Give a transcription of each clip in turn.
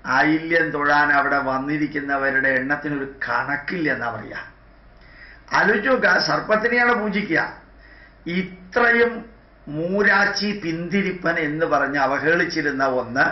ആയില്യം തൊഴാൻ അവിടെ വന്നിരിക്കുന്നവരുടെ എണ്ണത്തിനൊരു കണക്കില്ല എന്നാ പറയാ ആലോചിച്ച് നോക്കുക സർപ്പത്തിനെയാണ് പൂജിക്കുക ഇത്രയും മൂരാച്ചി പിന്തിരിപ്പൻ എന്ന് പറഞ്ഞ് അവഹേളിച്ചിരുന്ന ഒന്ന്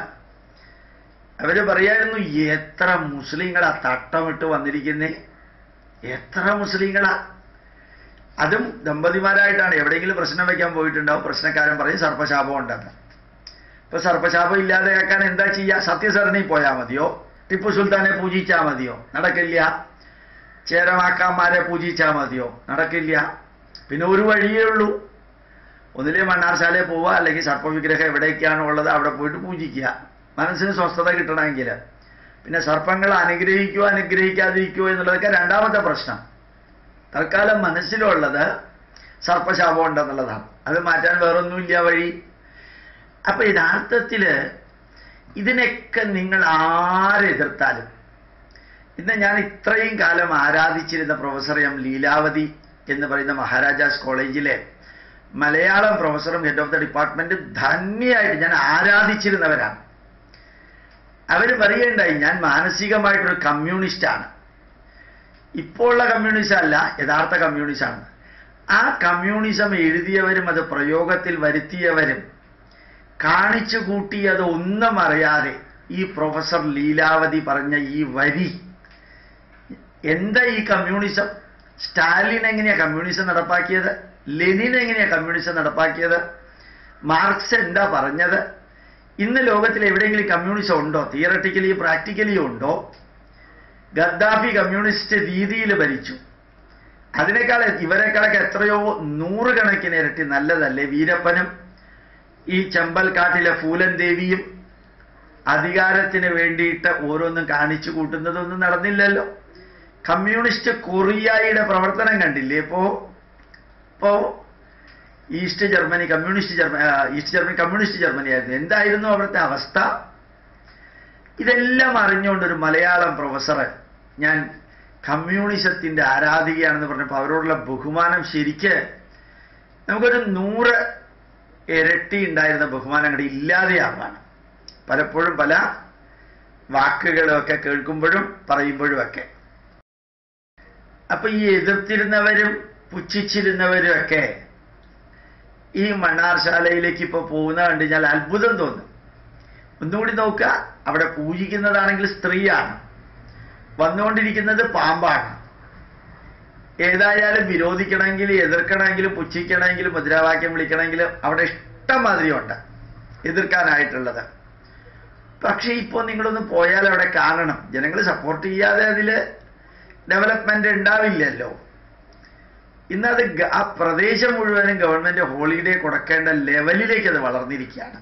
അവര് പറയായിരുന്നു എത്ര മുസ്ലിങ്ങളാ തട്ടമിട്ട് വന്നിരിക്കുന്നേ എത്ര മുസ്ലിങ്ങളാ അതും ദമ്പതിമാരായിട്ടാണ് എവിടെയെങ്കിലും പ്രശ്നം വയ്ക്കാൻ പോയിട്ടുണ്ടാവും പ്രശ്നക്കാരൻ പറയും സർപ്പശാപം ഉണ്ടെന്ന് ഇപ്പൊ സർപ്പശാപം ഇല്ലാതെയാക്കാൻ എന്താ ചെയ്യുക സത്യസരണി പോയാൽ മതിയോ ടിപ്പു സുൽത്താനെ പൂജിച്ചാൽ മതിയോ നടക്കില്ല ചേരമാക്കാന്മാരെ പൂജിച്ചാൽ മതിയോ നടക്കില്ല പിന്നെ ഒരു വഴിയേ ഉള്ളൂ ഒന്നിലെ മണ്ണാർശാലയിൽ പോവുക അല്ലെങ്കിൽ സർപ്പവിഗ്രഹം എവിടേക്കാണോ ഉള്ളത് അവിടെ പോയിട്ട് പൂജിക്കുക മനസ്സിന് സ്വസ്ഥത കിട്ടണമെങ്കിൽ പിന്നെ സർപ്പങ്ങൾ അനുഗ്രഹിക്കുവോ അനുഗ്രഹിക്കാതിരിക്കുവോ എന്നുള്ളതൊക്കെ രണ്ടാമത്തെ പ്രശ്നം തൽക്കാലം മനസ്സിലുള്ളത് സർപ്പശാപം ഉണ്ടെന്നുള്ളതാണ് അത് മാറ്റാൻ വേറൊന്നുമില്ല വഴി അപ്പൊ യഥാർത്ഥത്തില് ഇതിനൊക്കെ നിങ്ങൾ ആരെതിർത്താലും ഇന്ന് ഞാൻ ഇത്രയും കാലം ആരാധിച്ചിരുന്ന പ്രൊഫസർ എം ലീലാവതി എന്ന് പറയുന്ന മഹാരാജാസ് കോളേജിലെ മലയാളം പ്രൊഫസറും ഹെഡ് ഓഫ് ദ ഡിപ്പാർട്ട്മെന്റ് ധന്യമായിട്ട് ഞാൻ ആരാധിച്ചിരുന്നവരാണ് അവർ പറയുകയുണ്ടായി ഞാൻ മാനസികമായിട്ടൊരു കമ്മ്യൂണിസ്റ്റാണ് ഇപ്പോൾ ഉള്ള കമ്മ്യൂണിസം അല്ല യഥാർത്ഥ കമ്മ്യൂണിസമാണ് ആ കമ്മ്യൂണിസം എഴുതിയവരും അത് പ്രയോഗത്തിൽ വരുത്തിയവരും കാണിച്ചു കൂട്ടിയത് ഒന്നും അറിയാതെ ഈ പ്രൊഫസർ ലീലാവതി പറഞ്ഞ ഈ വരി എന്താ ഈ കമ്മ്യൂണിസം സ്റ്റാലിൻ എങ്ങനെയാ കമ്മ്യൂണിസം നടപ്പാക്കിയത് ലെനിൻ എങ്ങനെയാ കമ്മ്യൂണിസം നടപ്പാക്കിയത് മാർക്സ് എന്താ പറഞ്ഞത് ഇന്ന് ലോകത്തിൽ എവിടെയെങ്കിലും കമ്മ്യൂണിസം ഉണ്ടോ തിയറട്ടിക്കലി പ്രാക്ടിക്കലി ഉണ്ടോ ഗദ്ദാഫി കമ്മ്യൂണിസ്റ്റ് രീതിയിൽ ഭരിച്ചു അതിനേക്കാൾ ഇവരെക്കാളൊക്കെ എത്രയോ നൂറുകണക്കിന് ഇരട്ടി നല്ലതല്ലേ വീരപ്പനും ഈ ചെമ്പൽക്കാട്ടിലെ ഫൂലൻ ദേവിയും അധികാരത്തിന് വേണ്ടിയിട്ട് ഓരോന്നും കാണിച്ചു കൂട്ടുന്നതൊന്നും നടന്നില്ലല്ലോ കമ്മ്യൂണിസ്റ്റ് കൊറിയയുടെ പ്രവർത്തനം കണ്ടില്ലേ ഇപ്പോ ഇപ്പോ East Germany communist Germany East Germany communist Germany ആയിരുന്നു എന്തായിരുന്നു അവിടുത്തെ അവസ്ഥ ഇതെല്ലാം അറിഞ്ഞുകൊണ്ടൊരു മലയാളം പ്രൊഫസർ ഞാൻ കമ്മ്യൂണിസത്തിന്റെ ആരാധികയാണെന്ന് പറഞ്ഞപ്പോൾ അവരോടുള്ള ബഹുമാനം ശരിക്ക് നമുക്കൊരു നൂറ് ഇരട്ടി ഉണ്ടായിരുന്ന ബഹുമാനം അങ്ങോട്ട് ഇല്ലാതെയാവാണ് പലപ്പോഴും പല വാക്കുകളൊക്കെ കേൾക്കുമ്പോഴും പറയുമ്പോഴും ഒക്കെ അപ്പൊ ഈ എതിർത്തിരുന്നവരും പുച്ഛിച്ചിരുന്നവരും ഒക്കെ ഈ മണ്ണാർശാലയിലേക്ക് ഇപ്പൊ പോകുന്ന കണ്ടു കഴിഞ്ഞാൽ അത്ഭുതം തോന്നും ഒന്നുകൂടി നോക്കുക അവിടെ പൂജിക്കുന്നതാണെങ്കിൽ സ്ത്രീയാണ് വന്നുകൊണ്ടിരിക്കുന്നത് പാമ്പാണ് ഏതായാലും വിരോധിക്കണമെങ്കിൽ എതിർക്കണമെങ്കിലും പുച്ഛിക്കണമെങ്കിലും മുദ്രാവാക്യം വിളിക്കണമെങ്കിലും അവിടെ ഇഷ്ടം മാതിരിയുണ്ട് എതിർക്കാനായിട്ടുള്ളത് പക്ഷെ ഇപ്പോൾ നിങ്ങളൊന്ന് പോയാൽ അവിടെ കാണണം ജനങ്ങൾ സപ്പോർട്ട് ചെയ്യാതെ അതിൽ ഡെവലപ്മെന്റ് ഉണ്ടാവില്ലല്ലോ ഇന്നത് ഗ- ആ പ്രദേശം മുഴുവനും ഗവൺമെന്റ് ഹോളിഡേ കൊടുക്കേണ്ട ലെവലിലേക്ക് അത് വളർന്നിരിക്കുകയാണ്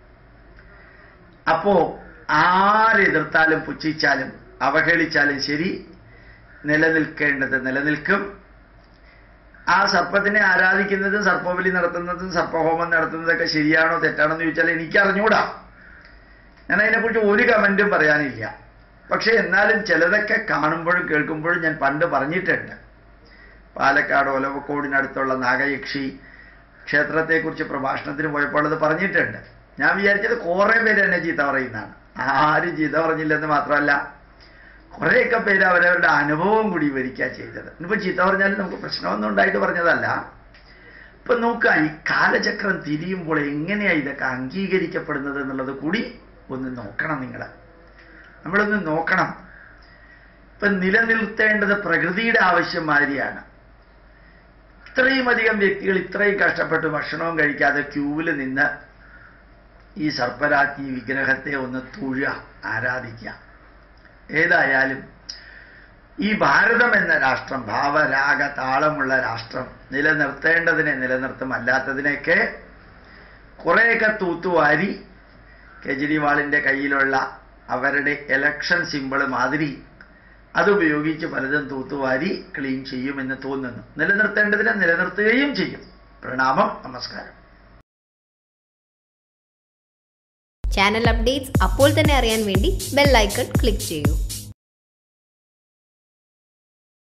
അപ്പോ ആരെതിർത്താലും പുച്ഛിച്ചാലും അവഹേളിച്ചാലും ശരി നിലനിൽക്കേണ്ടത് നിലനിൽക്കും ആ സർപ്പത്തിനെ ആരാധിക്കുന്നതും സർപ്പബലി നടത്തുന്നതും സർപ്പഹോമം നടത്തുന്നതൊക്കെ ശരിയാണോ തെറ്റാണോ എന്ന് ചോദിച്ചാൽ എനിക്ക് അറിഞ്ഞൂടാ ഞാൻ അതിനെക്കുറിച്ച് ഒരു കമന്റും പറയാനില്ല പക്ഷെ എന്നാലും ചിലതൊക്കെ കാണുമ്പോഴും കേൾക്കുമ്പോഴും ഞാൻ പണ്ട് പറഞ്ഞിട്ടുണ്ട് പാലക്കാട് ഒലവക്കോടിനടുത്തുള്ള നാഗയക്ഷി ക്ഷേത്രത്തെക്കുറിച്ച് പ്രഭാഷണത്തിന് പോയപ്പോൾ അത് പറഞ്ഞിട്ടുണ്ട് ഞാൻ വിചാരിച്ചത് കുറേ പേര് എന്നെ ചീത്ത പറയുന്നതാണ് ആരും ചീത്ത പറഞ്ഞില്ലെന്ന് മാത്രമല്ല കുറേയൊക്കെ പേര് അവരവരുടെ അനുഭവം കൂടി വിവരിക്കുക ചെയ്തത് ഇനിയിപ്പോൾ ചീത്ത പറഞ്ഞാലും നമുക്ക് പ്രശ്നമൊന്നും ഉണ്ടായിട്ട് പറഞ്ഞതല്ല ഇപ്പൊ നോക്കുക ഈ കാലചക്രം തിരിയുമ്പോൾ എങ്ങനെയാ ഇതൊക്കെ അംഗീകരിക്കപ്പെടുന്നത് എന്നുള്ളത് കൂടി ഒന്ന് നോക്കണം നിങ്ങൾ നമ്മളൊന്ന് നോക്കണം ഇപ്പൊ നിലനിർത്തേണ്ടത് പ്രകൃതിയുടെ ആവശ്യം മാതിരിയാണ് ഇത്രയും അധികം വ്യക്തികൾ ഇത്രയും കഷ്ടപ്പെട്ട് ഭക്ഷണവും കഴിക്കാതെ ക്യൂവിൽ നിന്ന് ഈ സർപ്പരാജ്ഞി വിഗ്രഹത്തെ ഒന്ന് തൊഴുക ആരാധിക്കുക ഏതായാലും ഈ ഭാരതം എന്ന രാഷ്ട്രം ഭാവരാഗ താളമുള്ള രാഷ്ട്രം നിലനിർത്തേണ്ടതിനെ നിലനിർത്തും അല്ലാത്തതിനെയൊക്കെ കുറേയൊക്കെ തൂത്തുവാരി കെജ്രിവാളിന്റെ കയ്യിലുള്ള അവരുടെ എലക്ഷൻ സിമ്പിള് മാതിരി അതുപയോഗിച്ച് പലതും തൂത്തുവാരി ക്ലീൻ ചെയ്യുമെന്ന് തോന്നുന്നു നിലനിർത്തേണ്ടതിനെ നിലനിർത്തുകയും ചെയ്യും പ്രണാമം നമസ്കാരം ചാനൽ അപ്ഡേറ്റ്സ് അപ്പോൾ തന്നെ അറിയാൻ വേണ്ടി ബെൽ ഐക്കൺ ക്ലിക്ക് ചെയ്യൂ